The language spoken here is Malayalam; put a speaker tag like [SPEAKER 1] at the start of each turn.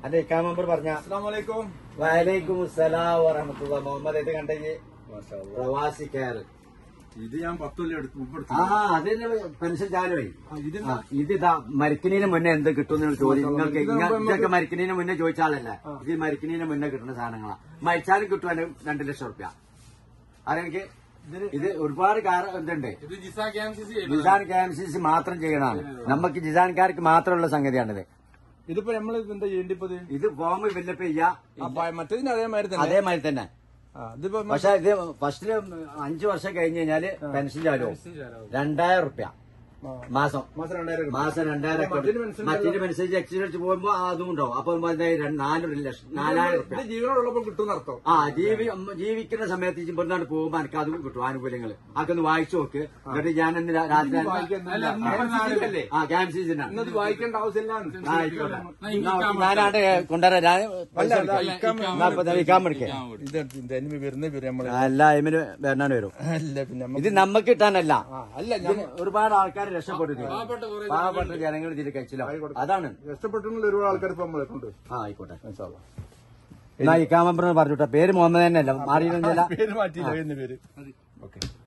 [SPEAKER 1] അന്റെ ഇക്കാ മെമ്പർ പറഞ്ഞ
[SPEAKER 2] അസ്സലാമലൈക്കും
[SPEAKER 1] വലൈക്കും അസ്സലാം വറഹമത്തുള്ള മുഹമ്മദ് ഇത് കണ്ടെങ്കിൽ പ്രവാസി കെയർ
[SPEAKER 2] ഇത് ഞാൻ പത്ത് കൊല്ലം എടുത്തു മുമ്പ് എടുത്തു.
[SPEAKER 1] ആ അതിന് പെൻഷൻ ചാലുമായി
[SPEAKER 2] ആ, ഇത്
[SPEAKER 1] ആ, ഇത് ഇതാ മരിക്കുന്നതിന് മുന്നേ എന്ത് കിട്ടും ചോദ്യം നിങ്ങൾക്ക്
[SPEAKER 2] ഇത് നമുക്ക്
[SPEAKER 1] ഇതൊക്കെ മരിക്കുന്നതിന് മുന്നേ ചോദിച്ചാലല്ലേ ഇത് മരിക്കുന്നതിന് മുന്നേ കിട്ടുന്ന സാധനങ്ങളാ മരിച്ചാലും കിട്ടുവാനും രണ്ടു ലക്ഷം റുപ്യ അതെനിക്ക് ഇത് ഒരുപാട് കാര്യം ഇതുണ്ട്
[SPEAKER 2] ഇത് ജിസാ camp
[SPEAKER 1] Jizan K M C C മാത്രം ചെയ്യണതാണ് നമുക്ക് ജിസാൻകാർക്ക് മാത്രമുള്ള സംഗതിയാണിത്
[SPEAKER 2] ഇതിപ്പോ നമ്മൾ എന്താ ചെയ്യേണ്ടി ഇപ്പൊ ഇത്
[SPEAKER 1] ഇത് ഫോം ഫില്ലപ്പ് ചെയ്യാ
[SPEAKER 2] ആ, മറ്റേതിന് അതേമാതിരി തന്നെ
[SPEAKER 1] അതേമാതിരി തന്നെ
[SPEAKER 2] ആ, ഇതിപ്പോ
[SPEAKER 1] പക്ഷെ ഇത് ഫസ്റ്റില് അഞ്ചു വർഷം കഴിഞ്ഞ് കഴിഞ്ഞാല് പെൻഷൻ ചാലും രണ്ടായിരം റുപ്യ
[SPEAKER 2] ആ.
[SPEAKER 1] മാസം
[SPEAKER 2] മാസം രണ്ടായിരം രൂപ.
[SPEAKER 1] മാസം രണ്ടായിരം ഒക്കെ
[SPEAKER 2] മറ്റൊരു പെൻഷൻ
[SPEAKER 1] മറ്റൊരു പെൻഷൻ എക്സിഡൻറ്റ് പോകുമ്പോ അതും ഉണ്ടാവും അപ്പൊ നാല് ലക്ഷം നാലായിരം
[SPEAKER 2] ഇത്
[SPEAKER 1] റുപ്യ
[SPEAKER 2] ജീവനോടുള്ളപ്പോൾ കിട്ടും അർത്ഥം
[SPEAKER 1] ആ ജീവി ജീവിക്കുന്ന സമയത്ത് ഇവിടുന്നാണ് പോകുമ്പോ എനിക്ക് അതും കിട്ടും ആനുകൂല്യങ്ങൾ അതൊക്കെ ഒന്ന് വായിച്ചു നോക്ക് എന്നിട്ട് ഞാൻ ഇന്ന് രാ- രാത്രി
[SPEAKER 2] വായിക്കാൻ
[SPEAKER 1] ആ ക്യാൻസീസിനാണ്
[SPEAKER 2] ഇന്നത് വായിക്കേണ്ട ആവശ്യമില്ല
[SPEAKER 1] ആ, ആയിക്കോട്ടെ. എന്നാ ഓക്കേ, ഞാനാണ്ട് കൊണ്ടുവരാം ഞാൻ പൈസ കൊടുക്കാം. എന്നാ ഇപ്പൊ ദേ വിൽക്കാൻ പഠിക്കേ
[SPEAKER 2] ഇത് ഇത് എനിമി വരുന്ന പേര് നമ്മള്
[SPEAKER 1] അല്ല ഇവന് വരണാൻ വരും
[SPEAKER 2] അല്ല പിന്നെ നമ്മ-
[SPEAKER 1] ഇത് നമുക്ക് കിട്ടാനല്ല
[SPEAKER 2] ആ, അല്ല
[SPEAKER 1] ഇതിന് ഒരുപാട് ആൾക്കാർ രക്ഷപ്പെട്ടു പാവപ്പെട്ട ജനങ്ങൾ ഇതിൽ കഴിച്ചില്ല അതാണ്
[SPEAKER 2] ഇഷ്ടപ്പെട്ടുള്ള ഒരുപാട് ആൾക്കാർ ഇപ്പൊ നമ്മളെ കൊണ്ട്
[SPEAKER 1] ആ ആയിക്കോട്ടെ എന്നാ ഈ കാമമ്പറ പറഞ്ഞോട്ടെ പേര് മുഹമ്മദ് തന്നെയല്ല മാറിയിരുന്നില്ല
[SPEAKER 2] പേര് മാറ്റിയില്ല എന്ന പേര് ഓക്കെ